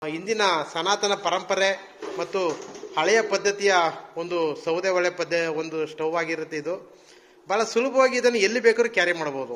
ಇಂದಿನ ಸನಾತನ ಪರಂಪರೆ ಮತ್ತು ಹಳೆಯ ಪದ್ಧತಿಯ ಒಂದು ಸೌದೆ ಒಳೆ ಪದ್ಧ ಒಂದು ಸ್ಟವ್ ಆಗಿರುತ್ತೆ ಇದು ಬಹಳ ಸುಲಭವಾಗಿ ಇದನ್ನು ಎಲ್ಲಿ ಬೇಕಾದ್ರೂ ಕ್ಯಾರಿ ಮಾಡಬಹುದು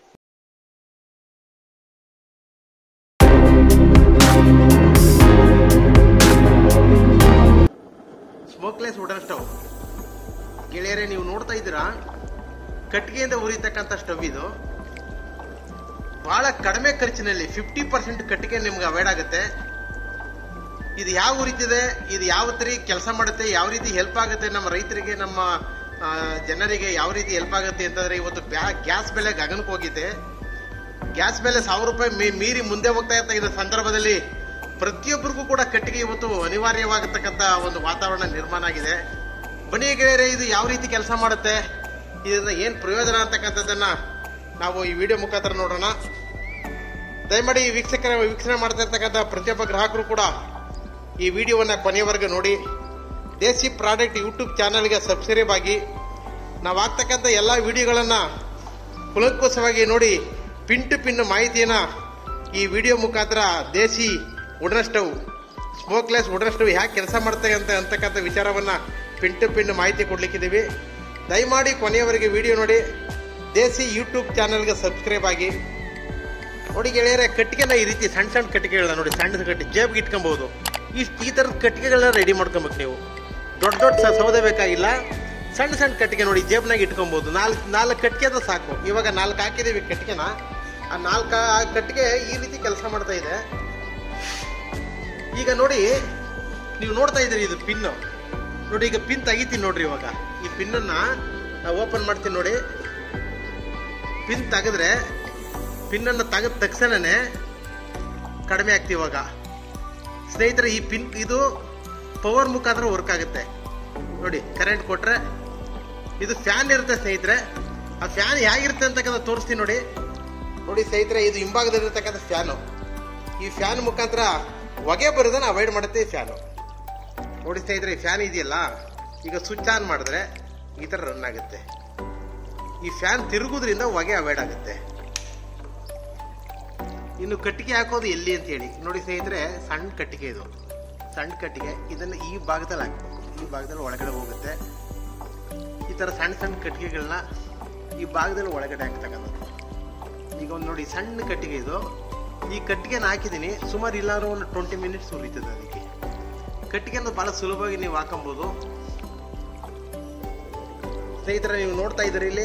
ಸ್ಮೋಕ್ಲೆಸ್ ವುಡನ್ ಸ್ಟವ್ ಗೆಳೆಯರೆ ನೀವು ನೋಡ್ತಾ ಇದ್ದೀರಾ ಕಟ್ಟಿಗೆಯಿಂದ ಉರಿತಕ್ಕಂಥ ಸ್ಟವ್ ಇದು ಬಹಳ ಕಡಿಮೆ ಖರ್ಚಿನಲ್ಲಿ ಫಿಫ್ಟಿ ಪರ್ಸೆಂಟ್ ಕಟ್ಟಿಗೆ ನಿಮ್ಗೆ ಅವಾಯ್ಡ್ ಆಗುತ್ತೆ ಇದು ಯಾವ ಉರಿತಿದೆ ಇದು ಯಾವ ರೀತಿ ಕೆಲಸ ಮಾಡುತ್ತೆ ಯಾವ ರೀತಿ ಹೆಲ್ಪ್ ಆಗುತ್ತೆ ನಮ್ಮ ರೈತರಿಗೆ ನಮ್ಮ ಆ, ಜನರಿಗೆ ಯಾವ ರೀತಿ ಹೆಲ್ಪ್ ಆಗುತ್ತೆ ಅಂತಂದ್ರೆ ಇವತ್ತು ಗ್ಯಾಸ್ ಬೆಲೆ ಗಗನಕ್ಕೆ ಹೋಗಿದೆ ಗ್ಯಾಸ್ ಬೆಲೆ ಸಾವಿರ ರೂಪಾಯಿ ಮೀ- ಮೀರಿ ಮುಂದೆ ಹೋಗ್ತಾ ಇರ್ತಕ್ಕಂಥ ಸಂದರ್ಭದಲ್ಲಿ ಪ್ರತಿಯೊಬ್ಬರಿಗೂ ಕೂಡ ಕಟ್ಟಿಗೆ ಇವತ್ತು ಅನಿವಾರ್ಯವಾಗತಕ್ಕಂಥ ಒಂದು ವಾತಾವರಣ ನಿರ್ಮಾಣ ಆಗಿದೆ ಬನ್ನಿ ಗೆಳೆಯರೆ ಇದು ಯಾವ ರೀತಿ ಕೆಲಸ ಮಾಡುತ್ತೆ ಇದರಿಂದ ಏನು ಪ್ರಯೋಜನ ಅಂತಕ್ಕಂಥದ್ದನ್ನ ನಾವು ಈ ವಿಡಿಯೋ ಮುಖಾಂತರ ನೋಡೋಣ ದಯಮಾಡಿ ಈ ವೀಕ್ಷಕರ ವೀಕ್ಷಣೆ ಮಾಡ್ತಾ ಇರ್ತಕ್ಕಂಥ ಪ್ರತಿಯೊಬ್ಬ ಗ್ರಾಹಕರು ಕೂಡ ಈ ವಿಡಿಯೋವನ್ನ ಕೊನೆಯವರೆಗೆ ನೋಡಿ ದೇಸಿ ಪ್ರಾಡಕ್ಟ್ ಯೂಟ್ಯೂಬ್ ಚಾನಲ್ಗೆ ಸಬ್ಸ್ಕ್ರೈಬ್ ಆಗಿ ನಾವು ಆಗ್ತಕ್ಕಂಥ ಎಲ್ಲ ವಿಡಿಯೋಗಳನ್ನು ಕುಲಂಕುಷವಾಗಿ ನೋಡಿ ಪಿನ್ ಟು ಪಿನ್ ಮಾಹಿತಿಯನ್ನ ಈ ವಿಡಿಯೋ ಮುಖಾಂತರ desi wooden stove smokeless wooden stove ಹ್ಯಾಕೆ ಕೆಲಸ ಮಾಡ್ತವೆ ಅಂತ ಅಂತಕ್ಕಂಥ ವಿಚಾರವನ್ನ ಪಿನ್ ಟು ಪಿನ್ ಮಾಹಿತಿ ಕೊಡ್ಲಿಕ್ಕಿದ್ದೀವಿ ದಯಮಾಡಿ ಕೊನೆಯವರೆಗೆ ವಿಡಿಯೋ ನೋಡಿ ದೇಸಿ ಯೂಟ್ಯೂಬ್ ಚಾನಲ್ಗೆ ಸಬ್ಸ್ಕ್ರೈಬ್ ಆಗಿ ನೋಡಿ ಗೆಳೆಯರೆ ಕಟ್ಟಿಗೆನ ಈ ರೀತಿ ಸಣ್ಣ ಸಣ್ಣ ಕಟ್ಟಿಗೆಗಳನ್ನ ನೋಡಿ ಸಣ್ಣ ಕಟ್ಟಿ ಜೇಬ್ಗೆ ಇಟ್ಕೊಬಹುದು ಇಷ್ಟು ಈ ಥರದ ಕಟ್ಟಿಗೆಗಳನ್ನ ರೆಡಿ ಮಾಡ್ಕೊಬೇಕು ನೀವು ದೊಡ್ಡ ದೊಡ್ಡ ಸ- ಸೌದೆ ಬೇಕಾಗಿಲ್ಲ ಸಣ್ಣ ಸಣ್ಣ ಕಟ್ಟಿಗೆ ನೋಡಿ ಜೇಬ್ನಾಗ ಇಟ್ಕೊಬಹುದು ನಾಲ್ಕು ನಾಲ್ಕು ಕಟ್ಟಿಗೆ ಅದು ಸಾಕು ಇವಾಗ ನಾಲ್ಕು ಹಾಕಿದೀವಿ ಕಟ್ಟಿಗೆನ ಆ ನಾಲ್ಕು ಆ ಕಟ್ಟಿಗೆ ಈ ರೀತಿ ಕೆಲಸ ಮಾಡ್ತಾ ಇದೆ ಈಗ ನೋಡಿ ನೀವು ನೋಡ್ತಾ ಇದ್ದೀರಿ ಇದು ಪಿನ್ ನೋಡಿ ಈಗ ಪಿನ್ ತೆಗಿತೀನಿ ನೋಡ್ರಿ ಇವಾಗ ಈ ಪಿನ್ನನ್ನ ನಾವು ಓಪನ್ ಮಾಡ್ತೀನಿ ನೋಡಿ ಪಿನ್ ತೆಗೆದ್ರೆ ಪಿನ್ನನ್ನು ತೆಗೆದ ತಕ್ಷಣನೇ ಕಡಿಮೆ ಆಗ್ತಿ ಇವಾಗ ಸ್ನೇಹಿತರೆ ಈ ಪಿನ್ ಇದು ಪವರ್ ಮುಖಾಂತರ ವರ್ಕ್ ಆಗುತ್ತೆ ನೋಡಿ ಕರೆಂಟ್ ಕೊಟ್ರೆ ಇದು ಫ್ಯಾನ್ ಇರುತ್ತೆ ಸ್ನೇಹಿತರೆ ಆ ಫ್ಯಾನ್ ಹೇಗಿರುತ್ತೆ ಅಂತಕ್ಕಂಥ ತೋರಿಸ್ತೀನಿ ನೋಡಿ ನೋಡಿ ಸ್ನೇಹಿತರೆ ಇದು ಹಿಂಭಾಗದಲ್ಲಿರ್ತಕ್ಕಂಥ ಫ್ಯಾನು ಈ ಫ್ಯಾನ್ ಮುಖಾಂತರ ಹೊಗೆ ಬರೋದನ್ನ ಅವಾಯ್ಡ್ ಮಾಡುತ್ತೆ ಈ ಫ್ಯಾನು ನೋಡಿ ಸ್ನೇಹಿತರೆ ಈ ಫ್ಯಾನ್ ಇದೆಯಲ್ಲ ಈಗ ಸ್ವಿಚ್ ಆನ್ ಮಾಡಿದ್ರೆ ಈ ಥರ ರನ್ ಆಗುತ್ತೆ ಈ ಫ್ಯಾನ್ ತಿರುಗುದ್ರಿಂದ ಹೊಗೆ ಅವಾಯ್ಡ್ ಆಗುತ್ತೆ ಇನ್ನು ಕಟ್ಟಿಗೆ ಹಾಕೋದು ಎಲ್ಲಿ ಅಂತ ಹೇಳಿ ನೋಡಿ ಸ್ನೇಹಿತರೆ ಸಣ್ಣ ಕಟ್ಟಿಗೆ ಇದು ಸಣ್ಣ ಕಟ್ಟಿಗೆ ಇದನ್ನ ಈ ಭಾಗದಲ್ಲಿ ಹಾಕ್ಬೇಕು ಈ ಭಾಗದಲ್ಲಿ ಒಳಗಡೆ ಹೋಗುತ್ತೆ ಈ ತರ ಸಣ್ಣ ಸಣ್ಣ ಕಟ್ಟಿಗೆಗಳನ್ನ ಈ ಭಾಗದಲ್ಲಿ ಒಳಗಡೆ ಹಾಕ್ತಕ್ಕಂಥದ್ದು ಈಗ ಒಂದು ನೋಡಿ ಸಣ್ಣ ಕಟ್ಟಿಗೆ ಇದು ಈ ಕಟ್ಟಿಗೆನ ಹಾಕಿದ್ದೀನಿ ಸುಮಾರು ಇಲ್ಲಾರು ಒಂದು ಟ್ವೆಂಟಿ ಮಿನಿಟ್ಸ್ ಉರಿತದೆ ಅದಕ್ಕೆ ಕಟ್ಟಿಗೆನ ಬಹಳ ಸುಲಭವಾಗಿ ನೀವು ಹಾಕೊಬಹುದು ಸ್ನೇಹಿತರೆ ನೀವು ನೋಡ್ತಾ ಇದ್ದೀರಿ ಇಲ್ಲಿ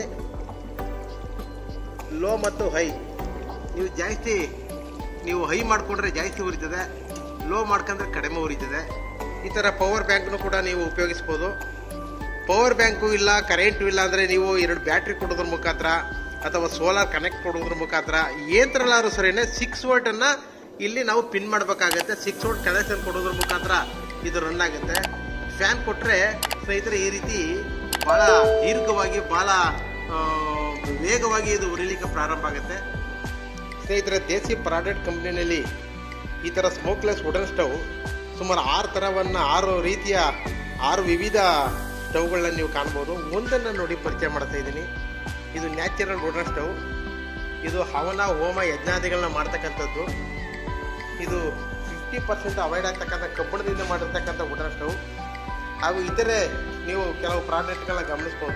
ಲೋ ಮತ್ತು ಹೈ ನೀವು ಜಾಸ್ತಿ ನೀವು ಹೈ ಮಾಡ್ಕೊಂಡ್ರೆ ಜಾಸ್ತಿ ಉರಿತದೆ ಲೋ ಮಾಡ್ಕೊಂಡ್ರೆ ಕಡಿಮೆ ಉರಿತದೆ ಈ ಥರ ಪವರ್ ಬ್ಯಾಂಕ್ನು ಕೂಡ ನೀವು ಉಪಯೋಗಿಸ್ಬೋದು ಪವರ್ ಬ್ಯಾಂಕು ಇಲ್ಲ ಕರೆಂಟು ಇಲ್ಲ ಅಂದರೆ ನೀವು ಎರಡು ಬ್ಯಾಟ್ರಿ ಕೊಡೋದ್ರ ಮುಖಾಂತರ ಅಥವಾ ಸೋಲಾರ್ ಕನೆಕ್ಟ್ ಕೊಡೋದ್ರ ಮುಖಾಂತರ ಏಂತ್ರಲ್ಲಾದ್ರೂ ಸರಿನೇ ಸಿಕ್ಸ್ ವೋಲ್ಟನ್ನು ಇಲ್ಲಿ ನಾವು ಪಿನ್ ಮಾಡಬೇಕಾಗತ್ತೆ ಸಿಕ್ಸ್ ವೋಲ್ಟ್ ಕನೆಕ್ಷನ್ ಕೊಡೋದ್ರ ಮುಖಾಂತರ ಇದು ರನ್ ಆಗುತ್ತೆ ಫ್ಯಾನ್ ಕೊಟ್ಟರೆ ಸ್ನೇಹಿತರೆ ಈ ರೀತಿ ಭಾಳ ದೀರ್ಘವಾಗಿ ಭಾಳ ಆ, ವೇಗವಾಗಿ ಇದು ಉರಿಲಿಕ್ಕೆ ಪ್ರಾರಂಭ ಆಗುತ್ತೆ ಸ್ನೇಹಿತರೆ ದೇಸಿ ಪ್ರಾಡಕ್ಟ್ ಕಂಪ್ನಿನಲ್ಲಿ ಈ ಥರ ಸ್ಮೋಕ್ಲೆಸ್ ವುಡನ್ ಸ್ಟವ್ ಸುಮಾರು ಆರು ಥರವನ್ನು ಆರು ರೀತಿಯ ಆರು ವಿವಿಧ ಸ್ಟವ್ಗಳನ್ನ ನೀವು ಕಾಣ್ಬೋದು ಒಂದನ್ನು ನೋಡಿ ಪರಿಚಯ ಮಾಡ್ತಾ ಇದ್ದೀನಿ ಇದು ನ್ಯಾಚುರಲ್ ವುಡನ್ ಸ್ಟವ್ ಇದು ಹವನ ಹೋಮ ಯಜ್ಞಾದಿಗಳನ್ನ ಮಾಡ್ತಕ್ಕಂಥದ್ದು ಇದು ಫಿಫ್ಟಿ ಪರ್ಸೆಂಟ್ ಅವಾಯ್ಡ್ ಆಗ್ತಕ್ಕಂಥ ಕಬ್ಬಣದಿಂದ ಮಾಡಿರ್ತಕ್ಕಂಥ ವುಡನ್ ಸ್ಟವ್ ಹಾಗೂ ಇತರೆ ನೀವು ಕೆಲವು ಪ್ರಾಡಕ್ಟ್ಗಳನ್ನ ಗಮನಿಸ್ಬೋದು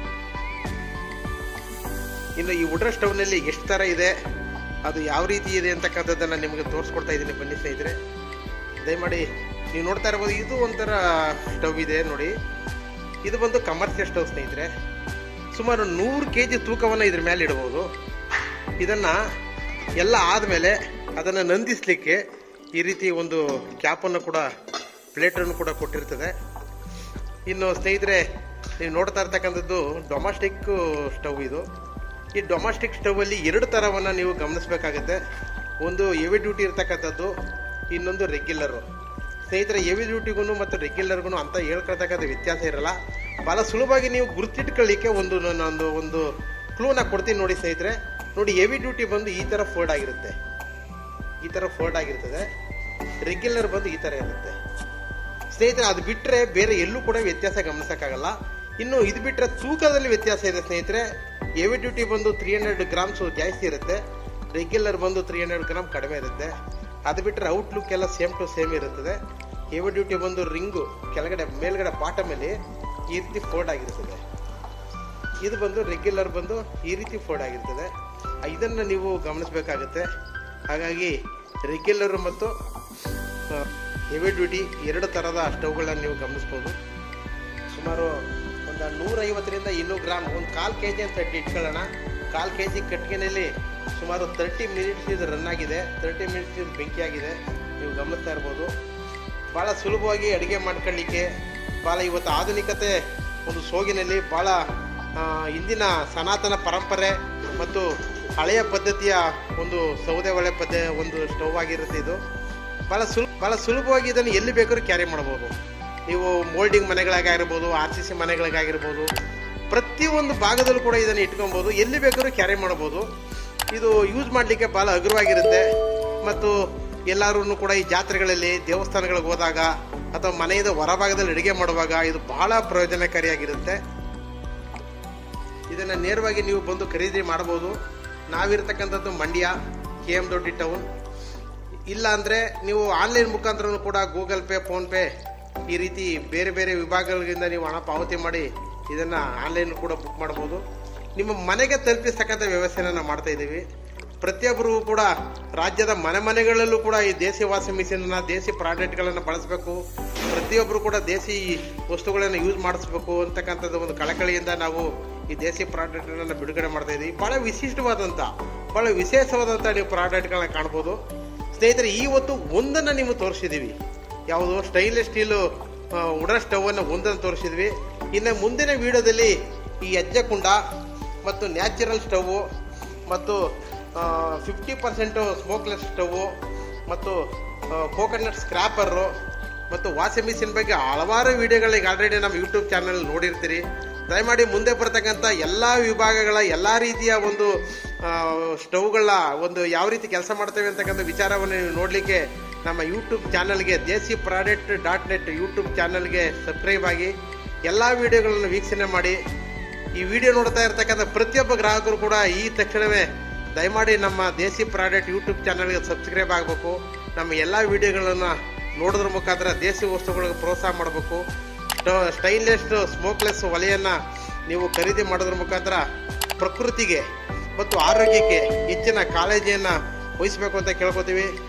ಇನ್ನು ಈ ವುಡನ್ ಸ್ಟವ್ನಲ್ಲಿ ಎಷ್ಟು ಥರ ಇದೆ ಅದು ಯಾವ ರೀತಿ ಇದೆ ಅಂತಕ್ಕಂಥದ್ದನ್ನು ನಿಮಗೆ ತೋರಿಸ್ಕೊಡ್ತಾ ಇದ್ದೀನಿ ಬನ್ನಿ ಸ್ನೇಹಿತರೆ ದಯಮಾಡಿ ನೀವು ನೋಡ್ತಾ ಇರ್ಬೋದು ಇದು ಒಂಥರ ಸ್ಟವ್ ಇದೆ ನೋಡಿ ಇದು ಬಂದು ಕಮರ್ಷಿಯಲ್ ಸ್ಟವ್ ಸ್ನೇಹಿತರೆ ಸುಮಾರು ನೂರು ಕೆ ಜಿ ತೂಕವನ್ನು ಇದ್ರ ಮೇಲೆ ಇಡ್ಬೋದು ಇದನ್ನು ಎಲ್ಲ ಆದಮೇಲೆ ಅದನ್ನು ನಂದಿಸಲಿಕ್ಕೆ ಈ ರೀತಿ ಒಂದು ಕ್ಯಾಪನ್ನು ಕೂಡ ಪ್ಲೇಟನ್ನು ಕೂಡ ಕೊಟ್ಟಿರ್ತದೆ ಇನ್ನು ಸ್ನೇಹಿತರೆ ನೀವು ನೋಡ್ತಾ ಇರ್ತಕ್ಕಂಥದ್ದು ಡೊಮೆಸ್ಟಿಕ್ ಸ್ಟವ್ ಇದು ಈ ಡೊಮೆಸ್ಟಿಕ್ ಸ್ಟವಲ್ಲಿ ಎರಡು ಥರವನ್ನು ನೀವು ಗಮನಿಸಬೇಕಾಗುತ್ತೆ ಒಂದು ಹೆವಿ ಡ್ಯೂಟಿ ಇರ್ತಕ್ಕಂಥದ್ದು ಇನ್ನೊಂದು ರೆಗ್ಯುಲರು ಸ್ನೇಹಿತರೆ ಹೆವಿ ಡ್ಯೂಟಿಗೂ ಮತ್ತು ರೆಗ್ಯುಲರ್ಗೂ ಅಂತ ಹೇಳ್ಕೊಳ್ತಕ್ಕಂಥ ವ್ಯತ್ಯಾಸ ಇರಲ್ಲ ಭಾಳ ಸುಲಭವಾಗಿ ನೀವು ಗುರುತಿಟ್ಕೊಳ್ಳಿಕ್ಕೆ ಒಂದು ನಾನೊಂದು ಒಂದು ಕ್ಲೂನ ಕೊಡ್ತೀನಿ ನೋಡಿ ಸ್ನೇಹಿತರೆ ನೋಡಿ ಹೆವಿ ಡ್ಯೂಟಿ ಬಂದು ಈ ಥರ ಫೋಲ್ಡ್ ಆಗಿರುತ್ತೆ ಈ ಥರ ಫೋಲ್ಡ್ ಆಗಿರ್ತದೆ ರೆಗ್ಯುಲರ್ ಬಂದು ಈ ಥರ ಇರುತ್ತೆ ಸ್ನೇಹಿತರೆ ಅದು ಬಿಟ್ಟರೆ ಬೇರೆ ಎಲ್ಲೂ ಕೂಡ ವ್ಯತ್ಯಾಸ ಗಮನಿಸೋಕ್ಕಾಗಲ್ಲ ಇನ್ನು ಇದು ಬಿಟ್ಟರೆ ತೂಕದಲ್ಲಿ ವ್ಯತ್ಯಾಸ ಇದೆ ಸ್ನೇಹಿತರೆ ಹೆವಿ ಡ್ಯೂಟಿ ಬಂದು ತ್ರೀ ಹಂಡ್ರೆಡ್ ಗ್ರಾಮ್ಸು ಜಾಸ್ತಿ ಇರುತ್ತೆ ರೆಗ್ಯುಲರ್ ಬಂದು ತ್ರೀ ಹಂಡ್ರೆಡ್ ಗ್ರಾಮ್ ಕಡಿಮೆ ಇರುತ್ತೆ ಅದು ಬಿಟ್ಟರೆ ಔಟ್ಲುಕ್ ಎಲ್ಲ ಸೇಮ್ ಟು ಸೇಮ್ ಇರುತ್ತದೆ ಹೆವಿ ಡ್ಯೂಟಿ ಬಂದು ರಿಂಗು ಕೆಳಗಡೆ ಮೇಲ್ಗಡೆ ಬಾಟಮಲ್ಲಿ ಈ ರೀತಿ ಫೋಲ್ಡ್ ಆಗಿರ್ತದೆ ಇದು ಬಂದು ರೆಗ್ಯುಲರ್ ಬಂದು ಈ ರೀತಿ ಫೋಲ್ಡ್ ಆಗಿರ್ತದೆ ಇದನ್ನು ನೀವು ಗಮನಿಸಬೇಕಾಗುತ್ತೆ ಹಾಗಾಗಿ ರೆಗ್ಯುಲರ್ ಮತ್ತು ಹೆವಿ ಡ್ಯೂಟಿ ಎರಡು ಥರದ ಸ್ಟವ್ಗಳನ್ನ ನೀವು ಗಮನಿಸ್ಬೋದು ಸುಮಾರು ಒಂದು ನೂರೈವತ್ತರಿಂದ ಇನ್ನೂರು ಗ್ರಾಮ್ ಒಂದು ಕಾಲು ಕೆ ಜಿ ಅಂತ ಇಟ್ಕೊಳ್ಳೋಣ ಕಾಲು ಕೆ ಜಿ ಕಟ್ಟಿಗೆನಲ್ಲಿ ಸುಮಾರು ತರ್ಟಿ ಮಿನಿಟ್ಸ್ ಇದು ರನ್ ಆಗಿದೆ ತರ್ಟಿ ಮಿನಿಟ್ಸ್ ಇದು ಬೆಂಕಿ ಆಗಿದೆ ನೀವು ಗಮನಿಸ್ತಾ ಇರ್ಬೋದು ಭಾಳ ಸುಲಭವಾಗಿ ಅಡುಗೆ ಮಾಡ್ಕೊಳ್ಳಿಕ್ಕೆ ಭಾಳ ಇವತ್ತು ಆಧುನಿಕತೆ ಒಂದು ಸೋಗಿನಲ್ಲಿ ಭಾಳ ಆ, ಇಂದಿನ ಸನಾತನ ಪರಂಪರೆ ಮತ್ತು ಹಳೆಯ ಪದ್ಧತಿಯ ಒಂದು ಸೌದೆ ಒಲೆ ಪದ್ಧ ಒಂದು ಸ್ಟವ್ ಆಗಿರುತ್ತೆ ಇದು ಭಾಳ ಸುಲ್ ಭಾಳ ಸುಲಭವಾಗಿ ಇದನ್ನು ಎಲ್ಲಿ ಬೇಕಾದ್ರೂ ಕ್ಯಾರಿ ಮಾಡ್ಬೋದು ನೀವು ಮೋಲ್ಡಿಂಗ್ ಮನೆಗಳಾಗಿರ್ಬೋದು ಆರ್ ಸಿ ಸಿ ಮನೆಗಳಿಗಾಗಿರ್ಬೋದು ಪ್ರತಿಯೊಂದು ಭಾಗದಲ್ಲೂ ಕೂಡ ಇದನ್ನು ಇಟ್ಕೊಬೋದು ಎಲ್ಲಿ ಬೇಕಾದ್ರೂ ಕ್ಯಾರಿ ಮಾಡ್ಬೋದು ಇದು ಯೂಸ್ ಮಾಡಲಿಕ್ಕೆ ಭಾಳ ಹಗುರವಾಗಿರುತ್ತೆ ಮತ್ತು ಎಲ್ಲರೂ ಕೂಡ ಈ ಜಾತ್ರೆಗಳಲ್ಲಿ ದೇವಸ್ಥಾನಗಳಿಗೆ ಹೋದಾಗ ಅಥವಾ ಮನೆಯಿಂದ ಹೊರಭಾಗದಲ್ಲಿ ಅಡುಗೆ ಮಾಡುವಾಗ ಇದು ಬಹಳ ಪ್ರಯೋಜನಕಾರಿಯಾಗಿರುತ್ತೆ ಇದನ್ನು ನೇರವಾಗಿ ನೀವು ಬಂದು ಖರೀದಿ ಮಾಡ್ಬೋದು ನಾವಿರ್ತಕ್ಕಂಥದ್ದು Mandya K M Doddi town ಇಲ್ಲ ಅಂದರೆ ನೀವು ಆನ್ಲೈನ್ ಮುಖಾಂತರನೂ ಕೂಡ ಗೂಗಲ್ ಪೇ ಫೋನ್ಪೇ ಈ ರೀತಿ ಬೇರೆ ಬೇರೆ ವಿಭಾಗಗಳಿಂದ ನೀವು ಹಣ ಪಾವತಿ ಮಾಡಿ ಇದನ್ನು ಆನ್ಲೈನ್ ಕೂಡ ಬುಕ್ ಮಾಡ್ಬೋದು ನಿಮ್ಮ ಮನೆಗೆ ತಲುಪಿಸ್ತಕ್ಕಂಥ ವ್ಯವಸ್ಥೆನ ನಾವು ಮಾಡ್ತಾ ಇದ್ದೀವಿ ಪ್ರತಿಯೊಬ್ಬರು ಕೂಡ ರಾಜ್ಯದ ಮನೆ ಮನೆಗಳಲ್ಲೂ ಕೂಡ ಈ ದೇಸಿ ವಾಷಿಂಗ್ ಮಿಷಿನ್ನ ದೇಸಿ ಪ್ರಾಡಕ್ಟ್ಗಳನ್ನು ಬಳಸಬೇಕು ಪ್ರತಿಯೊಬ್ಬರು ಕೂಡ ದೇಸಿ ವಸ್ತುಗಳನ್ನು ಯೂಸ್ ಮಾಡಿಸ್ಬೇಕು ಅಂತಕ್ಕಂಥದ್ದು ಒಂದು ಕಳಕಳಿಯಿಂದ ನಾವು ಈ ದೇಸಿ ಪ್ರಾಡಕ್ಟ್ಗಳನ್ನು ಬಿಡುಗಡೆ ಮಾಡ್ತಾ ಇದ್ದೀವಿ ಭಾಳ ವಿಶಿಷ್ಟವಾದಂಥ ಭಾಳ ವಿಶೇಷವಾದಂಥ ನೀವು ಪ್ರಾಡಕ್ಟ್ಗಳನ್ನ ಕಾಣ್ಬೋದು ಸ್ನೇಹಿತರೆ ಇವತ್ತು ಒಂದನ್ನು ನೀವು ತೋರಿಸಿದ್ದೀವಿ ಯಾವುದು ಸ್ಟೈನ್ಲೆಸ್ ಸ್ಟೀಲು ಉಡನ್ ಸ್ಟವನ್ನು ಒಂದನ್ನು ತೋರಿಸಿದ್ವಿ ಇನ್ನು ಮುಂದಿನ ವಿಡಿಯೋದಲ್ಲಿ ಈ ಹೆಜ್ಜೆ ಕುಂಡ ಮತ್ತು ನ್ಯಾಚುರಲ್ ಸ್ಟವ್ವು ಮತ್ತು ಫಿಫ್ಟಿ ಪರ್ಸೆಂಟು ಸ್ಮೋಕ್ಲೆಸ್ ಸ್ಟವ್ವು ಮತ್ತು ಕೋಕೋನಟ್ ಸ್ಕ್ರ್ಯಾಪರು ಮತ್ತು ವಾಷಿಂಗ್ ಮಿಷಿನ್ ಬಗ್ಗೆ ಹಲವಾರು ವಿಡಿಯೋಗಳಿಗೆ ಆಲ್ರೆಡಿ ನಮ್ಮ ಯೂಟ್ಯೂಬ್ ಚಾನಲ್ ನೋಡಿರ್ತೀರಿ ದಯಮಾಡಿ ಮುಂದೆ ಬರ್ತಕ್ಕಂಥ ಎಲ್ಲ ವಿಭಾಗಗಳ ಎಲ್ಲ ರೀತಿಯ ಒಂದು ಆ, ಸ್ಟವ್ಗಳ ಒಂದು ಯಾವ ರೀತಿ ಕೆಲಸ ಮಾಡ್ತೇವೆ ಅಂತಕ್ಕಂಥ ವಿಚಾರವನ್ನು ನೀವು ನೋಡಲಿಕ್ಕೆ ನಮ್ಮ ಯೂಟ್ಯೂಬ್ ಚಾನಲ್ಗೆ Desi product dot net YouTube ಚಾನಲ್ಗೆ ಸಬ್ಸ್ಕ್ರೈಬ್ ಆಗಿ ಎಲ್ಲ ವಿಡಿಯೋಗಳನ್ನು ವೀಕ್ಷಣೆ ಮಾಡಿ ಈ ವಿಡಿಯೋ ನೋಡ್ತಾ ಇರ್ತಕ್ಕಂಥ ಪ್ರತಿಯೊಬ್ಬ ಗ್ರಾಹಕರು ಕೂಡ ಈ ತಕ್ಷಣವೇ ದಯಮಾಡಿ ನಮ್ಮ ದೇಸಿ ಪ್ರಾಡಕ್ಟ್ ಯೂಟ್ಯೂಬ್ ಚಾನಲ್ಗೆ ಸಬ್ಸ್ಕ್ರೈಬ್ ಆಗಬೇಕು ನಮ್ಮ ಎಲ್ಲ ವಿಡಿಯೋಗಳನ್ನು ನೋಡೋದ್ರ ಮುಖಾಂತರ ದೇಸಿ ವಸ್ತುಗಳಿಗೆ ಪ್ರೋತ್ಸಾಹ ಮಾಡಬೇಕು ಸ್ಟೈನ್ಲೆಸ್ ಸ್ಮೋಕ್ಲೆಸ್ ಒಲೆಯನ್ನು ನೀವು ಖರೀದಿ ಮಾಡೋದ್ರ ಮುಖಾಂತರ ಪ್ರಕೃತಿಗೆ ಮತ್ತು ಆರೋಗ್ಯಕ್ಕೆ ಹೆಚ್ಚಿನ ಕಾಳಜಿಯನ್ನು ವಹಿಸಬೇಕು ಅಂತ ಕೇಳ್ಕೊತೀವಿ